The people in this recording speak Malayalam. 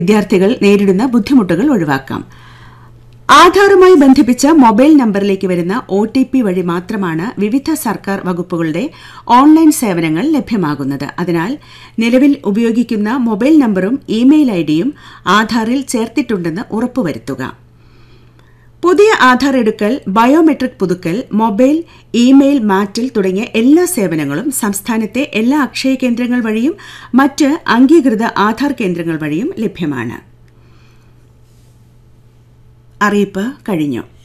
വിദ്യാർത്ഥികൾ നേരിടുന്ന ബുദ്ധിമുട്ടുകൾ ഒഴിവാക്കാം ആധാറുമായി ബന്ധിപ്പിച്ച മൊബൈൽ നമ്പറിലേക്ക് വരുന്ന ഒ ടി പി വഴി മാത്രമാണ് വിവിധ സർക്കാർ വകുപ്പുകളുടെ ഓൺലൈൻ സേവനങ്ങൾ ലഭ്യമാകുന്നത് അതിനാൽ നിലവിൽ ഉപയോഗിക്കുന്ന മൊബൈൽ നമ്പറും ഇമെയിൽ ഐഡിയും ആധാറിൽ ചേർത്തിട്ടുണ്ടെന്ന് ഉറപ്പുവരുത്തുക പുതിയ ആധാർ എടുക്കൽ ബയോമെട്രിക് പുതുക്കൽ മൊബൈൽ ഇമെയിൽ മാറ്റൽ തുടങ്ങിയ എല്ലാ സേവനങ്ങളും സംസ്ഥാനത്തെ എല്ലാ അക്ഷയ കേന്ദ്രങ്ങൾ വഴിയും മറ്റ് അംഗീകൃത ആധാർ കേന്ദ്രങ്ങൾ വഴിയും ലഭ്യമാണ് അറിയിപ്പ് കഴിഞ്ഞു